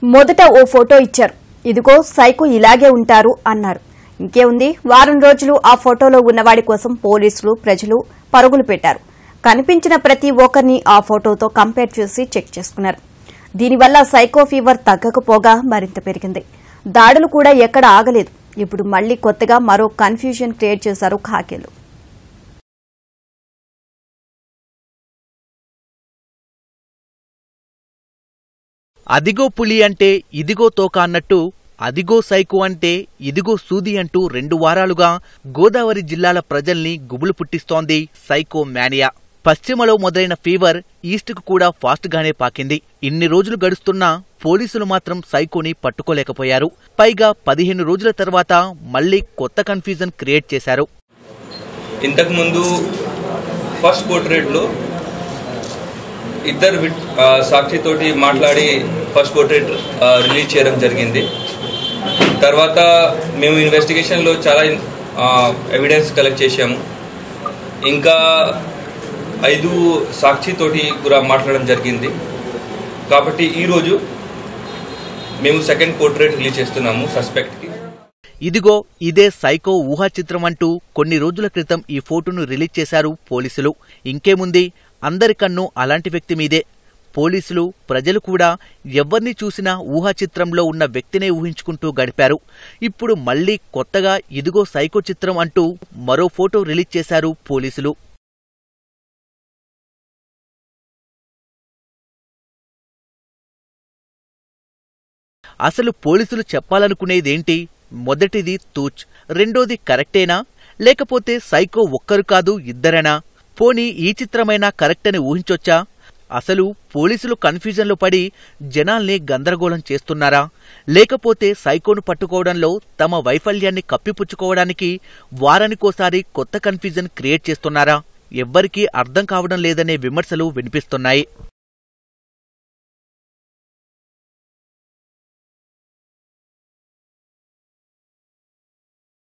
మొదట ఓ ఫోటో ఇచ్చారు ఇదిగో సైకో ఇలాగే ఉంటారు అన్నారు ఇంకేముంది వారం రోజులు ఆ ఫోటోలో ఉన్నవాడి కోసం పోలీసులు ప్రజలు పరుగులు పెట్టారు కనిపించిన ప్రతి ఒక్కరిని ఆ ఫోటోతో కంపేర్ చేసి చెక్ చేసుకున్నారు దీనివల్ల సైకో ఫీవర్ తగ్గకపోగా మరింత పెరిగింది దాడులు కూడా ఎక్కడ ఆగలేదు ఇప్పుడు మళ్లీ కొత్తగా మరో కన్ఫ్యూజన్ క్రియేట్ చేశారు ఖాకీలు అదిగో పులి అంటే ఇదిగో తోక అన్నట్టు అదిగో సైకో అంటే ఇదిగో సూది అంటూ రెండు వారాలుగా గోదావరి జిల్లాల ప్రజల్ని గుబులు పుట్టిస్తోంది సైకో మేనియా పశ్చిమలో మొదలైన ఫీవర్ ఈస్ట్కు కూడా ఫాస్ట్ గానే పాకింది ఇన్ని రోజులు గడుస్తున్నా పోలీసులు మాత్రం సైకోని పట్టుకోలేకపోయారు పైగా పదిహేను రోజుల తర్వాత మళ్లీ కొత్త కన్ఫ్యూజన్ క్రియేట్ చేశారు ఇంతకుముందు ఫస్ట్ పోర్ట్రేట్లో ఇద్దరు విట్ ఆ, సాక్షితోటి మాట్లాడి ఫస్ట్ పోర్ట్రేట్ ఆ, రిలీజ్ చేయడం జరిగింది తర్వాత మేము ఇన్వెస్టిగేషన్లో చాలా ఆ, ఎవిడెన్స్ కలెక్ట్ చేశాము ఇంకా ఐదు సాక్షితోటి కూడా మాట్లాడడం జరిగింది కాబట్టి ఈరోజు మేము సెకండ్ పోర్ట్రేట్ రిలీజ్ చేస్తున్నాము సస్పెక్ట్కి ఇదిగో ఇదే సైకో ఊహా చిత్రం అంటూ కొన్ని రోజుల క్రితం ఈ ఫోటోను రిలీజ్ చేశారు పోలీసులు ఇంకేముంది అందరి కన్ను అలాంటి వ్యక్తి మీదే పోలీసులు ప్రజలు కూడా ఎవ్వర్ని చూసినా ఊహా చిత్రంలో ఉన్న వ్యక్తినే ఊహించుకుంటూ గడిపారు ఇప్పుడు మళ్లీ కొత్తగా ఇదిగో సైకో చిత్రం అంటూ మరో ఫోటో రిలీజ్ చేశారు పోలీసులు అసలు పోలీసులు చెప్పాలనుకునేదేంటి మొదటిది తూచ్ రెండోది కరెక్టేనా లేకపోతే సైకో ఒక్కరు కాదు ఇద్దరేనా పోనీ ఈ చిత్రమైనా కరెక్ట్ అని ఊహించొచ్చా అసలు పోలీసులు కన్ఫ్యూజన్లో పడి జనాల్ని గందరగోళం చేస్తున్నారా లేకపోతే సైకోను పట్టుకోవడంలో తమ వైఫల్యాన్ని కప్పిపుచ్చుకోవడానికి వారానికోసారి కొత్త కన్ఫ్యూజన్ క్రియేట్ చేస్తున్నారా ఎవ్వరికీ అర్థం కావడం లేదనే విమర్శలు వినిపిస్తున్నాయి